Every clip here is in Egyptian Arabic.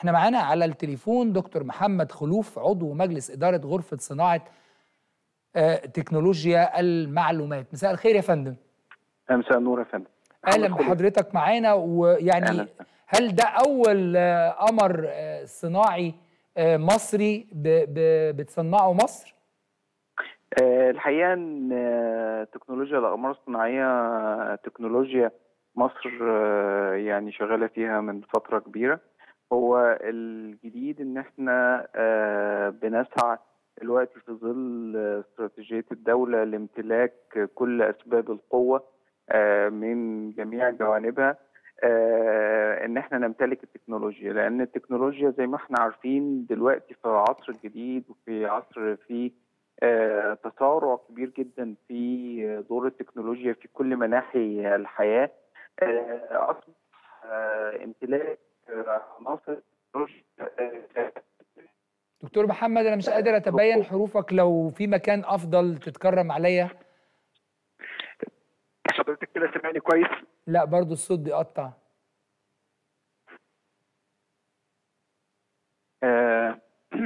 احنا معانا على التليفون دكتور محمد خلوف عضو مجلس إدارة غرفة صناعة آه، تكنولوجيا المعلومات مساء الخير يا فندم مساء النور يا فندم اهلا محمد خلود. بحضرتك معانا ويعني أهلاً. هل ده اول آه، قمر آه، صناعي آه، مصري ب- ب- بتصنعه مصر آه، الحقيقه ان آه، تكنولوجيا الاقمار الصناعيه آه، تكنولوجيا مصر آه، يعني شغاله فيها من فتره كبيره هو الجديد ان احنا آه، بنسعى دلوقتي في ظل آه، استراتيجيه الدوله لامتلاك كل اسباب القوه آه، من جميع جوانبها آه، ان احنا نمتلك التكنولوجيا لان التكنولوجيا زي ما احنا عارفين دلوقتي في العصر الجديد وفي عصر فيه آه، تسارع كبير جدا في دور التكنولوجيا في كل مناحي الحياة آه، أصبح آه، امتلاك آه، عناصر التكنولوجيا آه، دكتور محمد انا مش قادر اتبين حروفك لو في مكان افضل تتكرم عليا حضرتك كده سامعني كويس لا برضو الصوت بيقطع آه،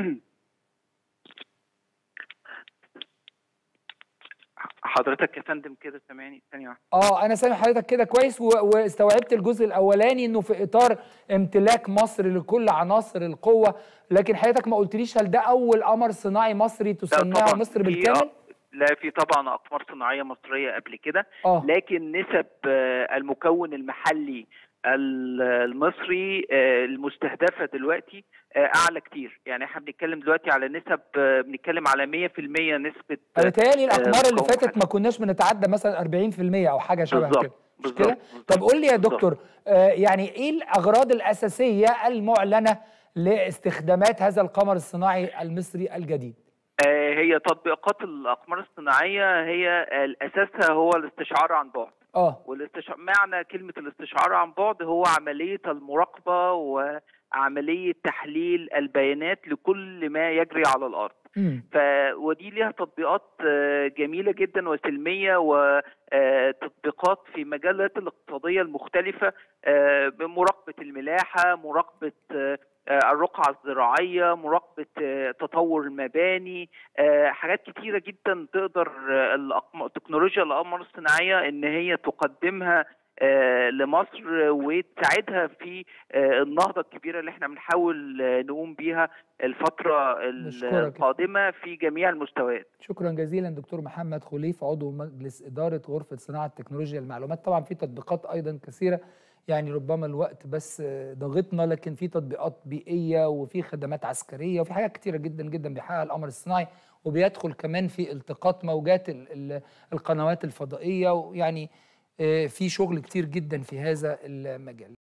حضرتك يا فندم كده سامعني ثانية واحدة اه انا سامع حضرتك كده كويس و- واستوعبت الجزء الاولاني انه في اطار امتلاك مصر لكل عناصر القوه لكن حضرتك ما قلتليش هل ده اول قمر صناعي مصري لا تصنعه طبعاً مصر في- بالكامل لا في طبعا اقمار صناعيه مصريه قبل كده اه لكن نسب آه، المكون المحلي ال- المصري آه، المستهدفه دلوقتي آه، اعلى كتير يعني احنا بنتكلم دلوقتي على نسب آه، بنتكلم على 100% نسبه انا بيتهيألي الاقمار اللي مكون فاتت محلي. ما كناش بنتعدى مثلا 40% او حاجه شبه بالظبط، كده مش بالظبط، كده بالظبط، طب قول لي يا بالظبط. دكتور آه يعني ايه الاغراض الاساسيه المعلنه لاستخدامات هذا القمر الصناعي المصري الجديد آه، هي تطبيقات الاقمار الصناعيه هي آه، اساسها هو الاستشعار عن بعد اه والاستشعار معنى كلمة الاستشعار عن بعد هو عملية المراقبة وعملية تحليل البيانات لكل ما يجري على الأرض امم ف ودي ليها تطبيقات آه، جميلة جدا وسلمية وتطبيقات في مجالات الاقتصادية المختلفة آه، بمراقبة الملاحة مراقبة آه، آه، الرقعة الزراعية مراقبة آه، تطور المباني آه، حاجات كتيرة جدا تقدر آه، الأقم- تكنولوجيا الأقمار الصناعية إن هي تقدمها آه، لمصر وتساعدها في آه، النهضة الكبيرة اللي احنا بنحاول آه، نقوم بيها الفترة نشكرك. القادمة في جميع المستويات شكرا جزيلا دكتور محمد خليف عضو مجلس إدارة غرفة صناعة تكنولوجيا المعلومات طبعا في تطبيقات أيضا كثيرة يعني ربما الوقت بس آه، ضاغطنا لكن في تطبيقات بيئية وفي خدمات عسكرية وفي حاجات كتيرة جدا جدا بيحققها القمر الصناعي وبيدخل كمان في التقاط موجات ال- ال- القنوات الفضائية ويعني آه، في شغل كتير جدا في هذا المجال